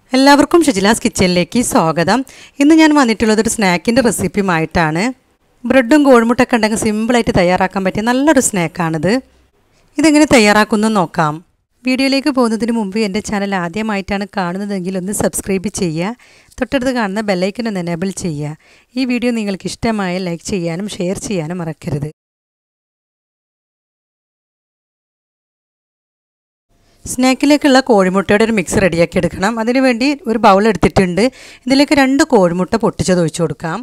എല്ലാവർക്കും ഷജിലാസ് കിച്ചണിലേക്ക് സ്വാഗതം ഇന്ന് ഞാൻ വന്നിട്ടുള്ളത് ഒരു സ്നാക്കിൻ്റെ റെസിപ്പിയുമായിട്ടാണ് ബ്രെഡും കോഴിമുട്ടൊക്കെ ഉണ്ടെങ്കിൽ സിമ്പിളായിട്ട് തയ്യാറാക്കാൻ പറ്റിയ നല്ലൊരു സ്നാക്കാണിത് ഇതെങ്ങനെ തയ്യാറാക്കുന്നു നോക്കാം വീഡിയോയിലേക്ക് പോകുന്നതിന് മുമ്പ് എൻ്റെ ചാനൽ ആദ്യമായിട്ടാണ് കാണുന്നതെങ്കിൽ ഒന്ന് സബ്സ്ക്രൈബ് ചെയ്യുക തൊട്ടടുത്ത് കാണുന്ന ബെല്ലൈക്കൻ ഒന്ന് എനേബിൾ ചെയ്യുക ഈ വീഡിയോ നിങ്ങൾക്ക് ഇഷ്ടമായ ലൈക്ക് ചെയ്യാനും ഷെയർ ചെയ്യാനും മറക്കരുത് സ്നാക്കിലേക്കുള്ള കോഴിമുട്ടയുടെ ഒരു മിക്സ് റെഡിയാക്കി എടുക്കണം അതിനുവേണ്ടി ഒരു ബൗൾ എടുത്തിട്ടുണ്ട് ഇതിലേക്ക് രണ്ട് കോഴിമുട്ട പൊട്ടിച്ചത് ഒഴിച്ചു കൊടുക്കാം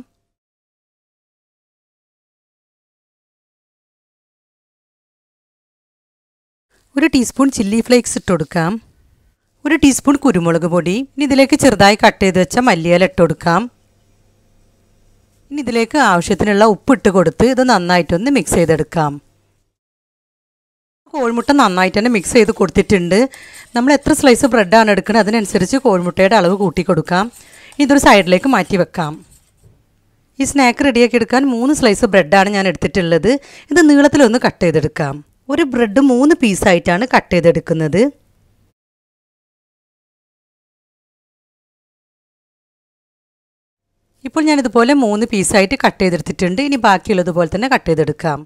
ഒരു ടീസ്പൂൺ ചില്ലി ഫ്ലേക്സ് ഇട്ട് കൊടുക്കാം ഒരു ടീസ്പൂൺ കുരുമുളക് പൊടി ഇനി ഇതിലേക്ക് ചെറുതായി കട്ട് ചെയ്ത് വെച്ച മല്ലിയില ഇട്ട് കൊടുക്കാം ഇനി ഇതിലേക്ക് ആവശ്യത്തിനുള്ള ഉപ്പ് ഇട്ട് കൊടുത്ത് ഇത് നന്നായിട്ടൊന്ന് മിക്സ് ചെയ്തെടുക്കാം കോഴിമുട്ട നന്നായിട്ട് തന്നെ മിക്സ് ചെയ്ത് കൊടുത്തിട്ടുണ്ട് നമ്മൾ എത്ര സ്ലൈസ് ബ്രെഡാണ് എടുക്കുന്നത് അതിനനുസരിച്ച് കോഴിമുട്ടയുടെ അളവ് കൂട്ടി കൊടുക്കാം ഇതൊരു സൈഡിലേക്ക് മാറ്റി വെക്കാം ഈ സ്നാക്ക് റെഡിയാക്കി എടുക്കാൻ മൂന്ന് സ്ലൈസ് ബ്രെഡാണ് ഞാൻ എടുത്തിട്ടുള്ളത് ഇത് നീളത്തിലൊന്ന് കട്ട് ചെയ്തെടുക്കാം ഒരു ബ്രെഡ് മൂന്ന് പീസായിട്ടാണ് കട്ട് ചെയ്തെടുക്കുന്നത് ഇപ്പോൾ ഞാനിതുപോലെ മൂന്ന് പീസായിട്ട് കട്ട് ചെയ്തെടുത്തിട്ടുണ്ട് ഇനി ബാക്കിയുള്ളതുപോലെ തന്നെ കട്ട് ചെയ്തെടുക്കാം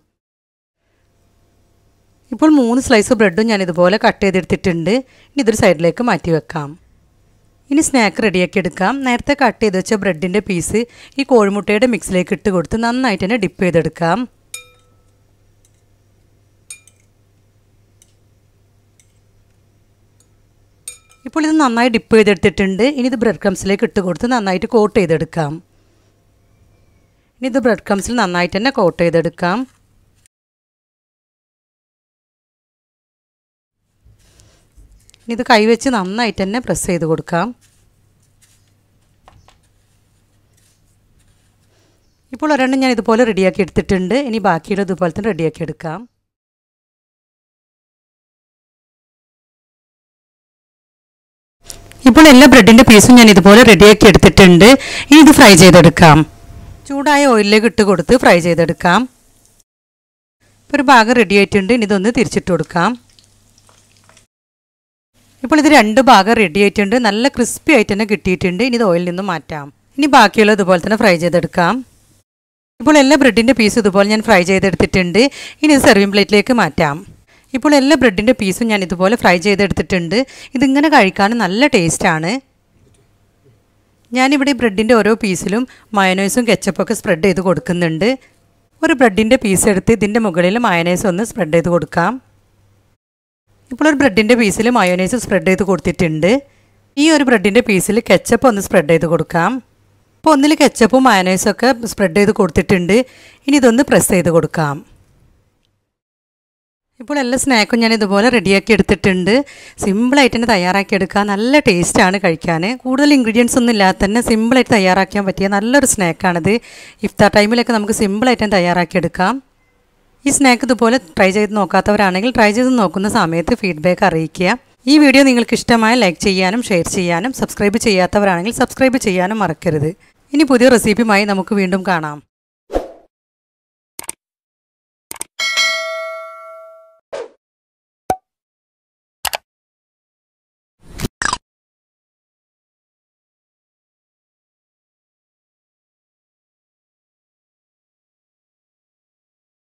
ഇപ്പോൾ മൂന്ന് സ്ലൈസ് ബ്രെഡും ഞാൻ ഇതുപോലെ കട്ട് ചെയ്തെടുത്തിട്ടുണ്ട് ഇനി ഇതൊരു സൈഡിലേക്ക് മാറ്റി വെക്കാം ഇനി സ്നാക്ക് റെഡിയാക്കി എടുക്കാം നേരത്തെ കട്ട് ചെയ്ത് വെച്ച ബ്രെഡിൻ്റെ പീസ് ഈ കോഴിമുട്ടയുടെ മിക്സിലേക്ക് ഇട്ട് കൊടുത്ത് നന്നായിട്ട് തന്നെ ഡിപ്പ് ചെയ്തെടുക്കാം ഇപ്പോൾ ഇത് നന്നായി ഡിപ്പ് ചെയ്തെടുത്തിട്ടുണ്ട് ഇനി ഇത് ബ്രെഡ് ക്രംസിലേക്ക് ഇട്ട് കൊടുത്ത് നന്നായിട്ട് കോട്ട് ചെയ്തെടുക്കാം ഇനി ഇത് ബ്രെഡ് ക്രംസിൽ നന്നായിട്ട് തന്നെ കോട്ട് ചെയ്തെടുക്കാം ഇത് കൈവച്ച് നന്നായിട്ട് തന്നെ പ്രസ് ചെയ്ത് കൊടുക്കാം ഇപ്പോൾ ഒരെണ്ണം ഞാൻ ഇതുപോലെ റെഡിയാക്കി എടുത്തിട്ടുണ്ട് ഇനി ബാക്കിയുള്ള ഇതുപോലെ തന്നെ റെഡിയാക്കി എടുക്കാം ഇപ്പോൾ എല്ലാ ബ്രെഡിൻ്റെ പീസും ഞാൻ ഇതുപോലെ റെഡിയാക്കി എടുത്തിട്ടുണ്ട് ഇനി ഇത് ഫ്രൈ ചെയ്തെടുക്കാം ചൂടായ ഓയിലിലേക്ക് ഇട്ട് കൊടുത്ത് ഫ്രൈ ചെയ്തെടുക്കാം ഇപ്പോൾ ഒരു ഭാഗം റെഡി ആയിട്ടുണ്ട് ഇനി ഇതൊന്ന് തിരിച്ചിട്ട് കൊടുക്കാം ഇപ്പോൾ ഇത് രണ്ട് ഭാഗം റെഡി ആയിട്ടുണ്ട് നല്ല ക്രിസ്പി ആയിട്ട് തന്നെ കിട്ടിയിട്ടുണ്ട് ഇനി ഇത് ഓയിലിൽ നിന്ന് മാറ്റാം ഇനി ബാക്കിയുള്ള ഇതുപോലെ തന്നെ ഫ്രൈ ചെയ്തെടുക്കാം ഇപ്പോൾ എല്ലാ ബ്രെഡിൻ്റെ പീസ് ഇതുപോലെ ഞാൻ ഫ്രൈ ചെയ്തെടുത്തിട്ടുണ്ട് ഇനി ഇത് സെർവിങ് പ്ലേറ്റിലേക്ക് മാറ്റാം ഇപ്പോൾ എല്ലാ ബ്രെഡിൻ്റെ പീസും ഞാൻ ഇതുപോലെ ഫ്രൈ ചെയ്തെടുത്തിട്ടുണ്ട് ഇതിങ്ങനെ കഴിക്കാൻ നല്ല ടേസ്റ്റാണ് ഞാനിവിടെ ബ്രെഡിൻ്റെ ഓരോ പീസിലും മയനൈസും കെച്ചപ്പൊക്കെ സ്പ്രെഡ് ചെയ്ത് കൊടുക്കുന്നുണ്ട് ഒരു ബ്രെഡിൻ്റെ പീസ് എടുത്ത് ഇതിൻ്റെ മുകളിൽ മയനൈസ് ഒന്ന് സ്പ്രെഡ് ചെയ്ത് കൊടുക്കാം ഇപ്പോൾ ഒരു ബ്രെഡിൻ്റെ പീസിൽ മയോനൈസ് സ്പ്രെഡ് ചെയ്ത് കൊടുത്തിട്ടുണ്ട് ഈ ഒരു ബ്രെഡിൻ്റെ പീസിൽ കെച്ചപ്പ് ഒന്ന് സ്പ്രെഡ് ചെയ്ത് കൊടുക്കാം അപ്പോൾ ഒന്നിൽ കെച്ചപ്പും മയോനൈസും ഒക്കെ സ്പ്രെഡ് ചെയ്ത് കൊടുത്തിട്ടുണ്ട് ഇനി ഇതൊന്ന് പ്രസ് ചെയ്ത് കൊടുക്കാം ഇപ്പോൾ എല്ലാ സ്നാക്കും ഞാൻ ഇതുപോലെ റെഡിയാക്കി എടുത്തിട്ടുണ്ട് സിമ്പിളായിട്ട് തന്നെ തയ്യാറാക്കി എടുക്കുക നല്ല ടേസ്റ്റാണ് കഴിക്കാൻ കൂടുതൽ ഇൻഗ്രീഡിയൻസ് ഒന്നും ഇല്ലാതെ തന്നെ സിമ്പിളായിട്ട് തയ്യാറാക്കാൻ പറ്റിയ നല്ലൊരു സ്നാക്കാണിത് ഇഫ്താർ ടൈമിലൊക്കെ നമുക്ക് സിമ്പിളായിട്ട് തന്നെ തയ്യാറാക്കി എടുക്കാം ഈ സ്നാക്ക് ഇതുപോലെ ട്രൈ ചെയ്ത് നോക്കാത്തവരാണെങ്കിൽ ട്രൈ ചെയ്ത് നോക്കുന്ന സമയത്ത് ഫീഡ്ബാക്ക് അറിയിക്കുക ഈ വീഡിയോ നിങ്ങൾക്ക് ഇഷ്ടമായ ലൈക്ക് ചെയ്യാനും ഷെയർ ചെയ്യാനും സബ്സ്ക്രൈബ് ചെയ്യാത്തവരാണെങ്കിൽ സബ്സ്ക്രൈബ് ചെയ്യാനും മറക്കരുത് ഇനി പുതിയ റെസിപ്പിയുമായി നമുക്ക് വീണ്ടും കാണാം